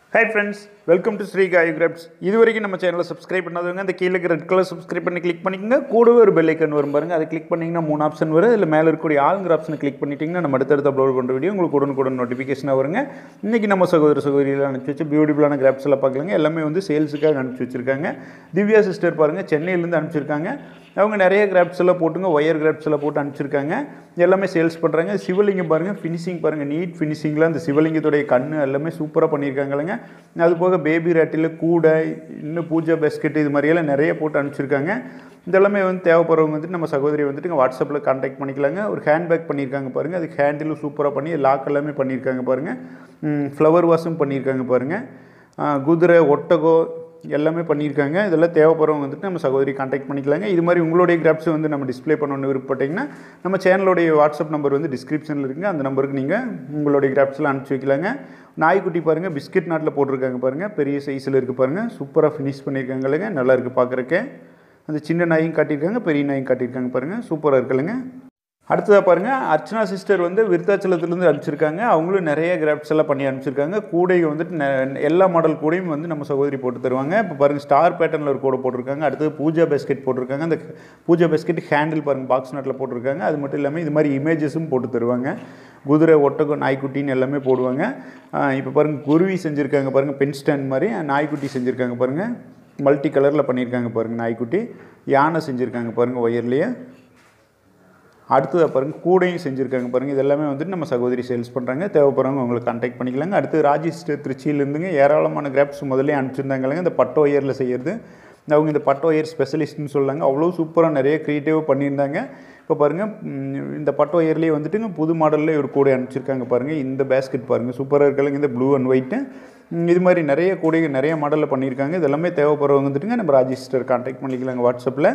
hi friends welcome to Sri Kai crafts இது வரைக்கும் நம்ம சேனலை சப்ஸ்கிரைப் பண்ணாதவங்க அந்த கீழே ரெட் கலர் சப்ஸ்கிரைப் பண்ணி கிளிக் பண்ணிக்கோங்க கூடவே ஒரு பெல் ஐக்கன் வரும் பாருங்க அதை கிளிக் பண்ணிங்கன்னா மூணு ஆப்ஷன் வரும் இதில் மேலே இருக்கக்கூடிய ஆளுங்கிற ஆப்ஷனை கிளிக் பண்ணிட்டீங்கன்னா நம்ம அடுத்தடுத்து அப்லோட் பண்ணுற வீடியோ உங்களுக்கு உடனுக்குடன் நோட்டிஃபிகேஷனாக வருங்க இன்றைக்கி நம்ம சகோதர சகோதரியில் அனுப்பிச்சி வச்சு பியூட்டிஃபுல்லான கிராப்ஸ் எல்லாம் பார்க்கலாங்க எல்லாமே வந்து சேல்ஸுக்காக அனுப்பிச்சி வச்சிருக்காங்க திவ்யா சிஸ்டர் பாருங்கள் சென்னையிலேருந்து அனுப்பிச்சிருக்காங்க அவங்க நிறைய கிராப்ஸ் எல்லாம் போட்டுங்க ஒயர் கிராப்ஸ் எல்லாம் போட்டு அனுப்பிச்சிருக்காங்க எல்லாமே சேல்ஸ் பண்ணுறாங்க சிவலிங்கம் பாருங்கள் ஃபினிஷிங் பாருங்கள் நீட் ஃபினிஷிங்கில் அந்த சிவலிங்கத்துடைய கண் எல்லாமே சூப்பராக பண்ணியிருக்காங்கல்லங்க அது போக பேபி ரேட்டில் கூடை இன்னும் பூஜா பேஸ்கெட் இது மாதிரியெல்லாம் நிறைய போட்டு அனுப்பிச்சிருக்காங்க இதெல்லாமே வந்து தேவைப்படுறவங்க வந்துட்டு நம்ம சகோதரி வந்துட்டு இங்கே வாட்ஸ்அப்பில் கான்டாக்ட் பண்ணிக்கலாங்க ஒரு ஹேண்ட்பேக் பண்ணியிருக்காங்க பாருங்கள் அதுக்கு ஹேண்டிலும் சூப்பராக பண்ணி லாக் எல்லாமே பண்ணியிருக்காங்க பாருங்கள் ஃப்ளவர் வாஷும் பண்ணியிருக்காங்க பாருங்கள் ஆஹ் குதிரை ஒட்டகம் எல்லாமே பண்ணியிருக்காங்க இதெல்லாம் தேவைப்படுறவங்க வந்துட்டு நம்ம சகோதரி கான்டாக்ட் பண்ணிக்கலாங்க இது மாதிரி உங்களுடைய கிராப்ஸை வந்து நம்ம டிஸ்ப்ளே பண்ணணும்னு விருப்பப்பட்டீங்கன்னா நம்ம சேனலோடைய வாட்ஸ்அப் நம்பர் வந்து டிஸ்கிரிப்ஷனில் இருக்குங்க அந்த நம்பருக்கு நீங்கள் உங்களுடைய கிராப்ஸ்லாம் அனுப்பிச்சி வைக்கலாங்க நாய்க்குட்டி பாருங்கள் பிஸ்கட் நாட்டில் போட்டிருக்காங்க பாருங்கள் பெரிய சைஸில் இருக்குது பாருங்கள் சூப்பராக ஃபினிஷ் பண்ணியிருக்காங்க இல்லைங்க நல்லா இருக்குது பார்க்குறக்கே அந்த சின்ன நாயும் காட்டியிருக்காங்க பெரிய நாயும் காட்டியிருக்காங்க பாருங்கள் சூப்பராக இருக்குல்லங்க அடுத்ததாக பாருங்கள் அர்ச்சனா சிஸ்டர் வந்து விருத்தாச்சலத்துலேருந்து அனுப்பிச்சிருக்காங்க அவங்களும் நிறைய கிராஃப்ட்ஸ் எல்லாம் பண்ணி அனுப்பிச்சிருக்காங்க கூடை வந்துட்டு நெ- எல்லா மாடல் கூடையும் வந்து நம்ம சகோதரி போட்டு தருவாங்க இப்போ பாருங்கள் ஸ்டார் பேட்டர்னில் ஒரு கூடை போட்டிருக்காங்க அடுத்தது பூஜா பேஸ்கெட் போட்டிருக்காங்க அந்த பூஜா பேஸ்கெட் ஹேண்டில் பாருங்கள் பாக்ஸ் நட்டில் போட்டிருக்காங்க அது மட்டும் இல்லாமல் இது மாதிரி இமேஜஸும் போட்டு தருவாங்க குதிரை ஒட்டகம் நாய்க்குட்டின்னு எல்லாமே போடுவாங்க இப்போ பாருங்கள் குருவி செஞ்சுருக்காங்க பாருங்கள் பென் ஸ்டாண்ட் மாதிரி நாய்க்குட்டி செஞ்சுருக்காங்க பாருங்கள் மல்டி கலரில் பண்ணியிருக்காங்க பாருங்கள் நாய்க்குட்டி யானை செஞ்சுருக்காங்க பாருங்கள் ஒயர்லேயே அடுத்ததாக பாருங்கள் கூடையும் செஞ்சுருக்காங்க பாருங்கள் இது எல்லாமே வந்துட்டு நம்ம சகோதரி சேல்ஸ் பண்ணுறாங்க தேவைப்படுறவங்க உங்களுக்கு கான்டாக்ட் பண்ணிக்கலாங்க அடுத்து ராஜேஸ்டர் திருச்சியிலேருந்துங்க ஏராளமான கிராப்ஸ் முதல்ல அனுப்பிச்சிருந்தாங்க இந்த பட்டு ஒயரில் செய்கிறது அவங்க இந்த பட்டு ஒயர் ஸ்பெஷலிஸ்ட்னு சொல்லாங்க அவ்வளோ சூப்பராக நிறைய க்ரியேட்டிவாக பண்ணியிருந்தாங்க இப்போ பாருங்கள் ம், இந்த பட்டு ஒயர்லேயே வந்துட்டுங்க புது மாடலில் ஒரு கூடை அனுப்பிச்சிருக்காங்க பாருங்கள் இந்த பேஸ்கெட் பாருங்கள் சூப்பராக இருக்கலைங்க இந்த ப்ளூ அண்ட் ஒயிட்டு இது மாதிரி நிறைய கூடைகள் நிறைய மாடலில் பண்ணியிருக்காங்க இது எல்லாமே தேவைப்படுறவங்க வந்துட்டுங்க நம்ம ராஜேஸ்டர் கான்டாக்ட் பண்ணிக்கலாங்க வாட்ஸ்அப்பில்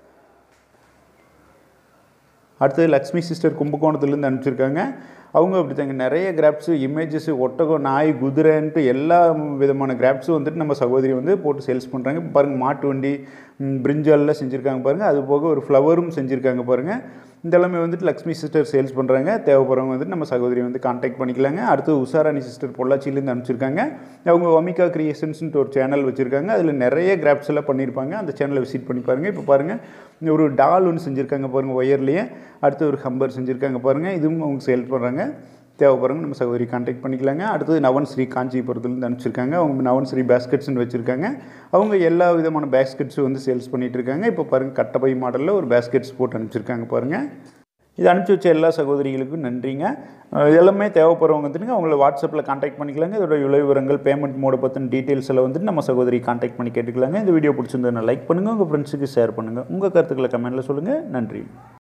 அடுத்தது லக்ஷ்மி சிஸ்டர் கும்பகோணத்துலேருந்து அனுப்பிச்சிருக்காங்க அவங்க அப்படி தாங்க நிறைய கிராப்ஸு இமேஜஸ்ஸு ஒட்டகம் நாய் குதிரைன்ட்டு எல்லா விதமான கிராப்ஸும் வந்துட்டு நம்ம சகோதரி வந்து போட்டு சேல்ஸ் பண்ணுறாங்க இப்போ பாருங்கள் மாட்டு வண்டி ம், பிரிஞ்சால்லாம் செஞ்சுருக்காங்க பாருங்கள் அது போக ஒரு ஃப்ளவரும் செஞ்சுருக்காங்க பாருங்கள் இதெல்லாமே வந்துட்டு லக்ஷ்மி சிஸ்டர் சேல்ஸ் பண்ணுறாங்க தேவைப்படுறவங்க வந்துட்டு நம்ம சகோதரி வந்து கான்டாக்ட் பண்ணிக்கலாங்க அடுத்து உஷாராணி சிஸ்டர் பொள்ளாச்சியிலேருந்து அனுப்பிச்சிருக்காங்க அவங்க ஒமிகா கிரியேஷன்ஸ்ன்ட்டு ஒரு சேனல் வச்சுருக்காங்க அதில் நிறைய கிராப்ஸ் எல்லாம் பண்ணியிருப்பாங்க அந்த சேனலை விசிட் பண்ணி பாருங்கள் இப்போ பாருங்கள் ஒரு டால் ஒன்று செஞ்சுருக்காங்க பாருங்கள் ஒயர்லேயே அடுத்து ஒரு ஹம்பர் செஞ்சுருக்காங்க பாருங்கள் இதுவும் அவங்க சேல் பண்ணுறாங்க தேவைப்படுறவங்க நம்ம சகோதரி கான்டாக்ட் பண்ணிக்கலாங்க அடுத்தது நவன் ஸ்ரீ காஞ்சிபுரத்துலேருந்து அனுப்பிச்சிருக்காங்க அவங்க நவன் ஸ்ரீ பேஸ்கெட்ஸ்னு வச்சுருக்காங்க அவங்க எல்லா விதமான பேஸ்கெட்ஸும் வந்து சேல்ஸ் பண்ணிகிட்டு இருக்காங்க இப்போ பாருங்கள் கட்டப்பை மாடலில் ஒரு பேஸ்கெட்ஸ் போட்டு அனுப்பிச்சிருக்காங்க பாருங்கள் இது அனுப்பிச்சி வச்ச எல்லா சகோதரிகளுக்கும் நன்றிங்க அஹ் இது எல்லாமே தேவைப்படுறவங்க வந்துட்டுங்க அவங்கள வாட்ஸ்அப்பில் கான்டாக்ட் பண்ணிக்கலாங்க இதோட விலை விவரங்கள் பேமெண்ட் மோட பற்றின டீட்டெயில்ஸ் எல்லாம் வந்துட்டு நம்ம சகோதரி கான்டாக்ட் பண்ணி கேட்டுக்கலாங்க இந்த வீடியோ பிடிச்சிருந்ததுன்னா லைக் பண்ணுங்கள் உங்கள் ஃப்ரெண்ட்ஸுக்கு ஷேர் பண்ணுங்கள் உங்கள் கருத்துக்களை கமெண்ட்டில் சொல்லுங்கள் நன்றி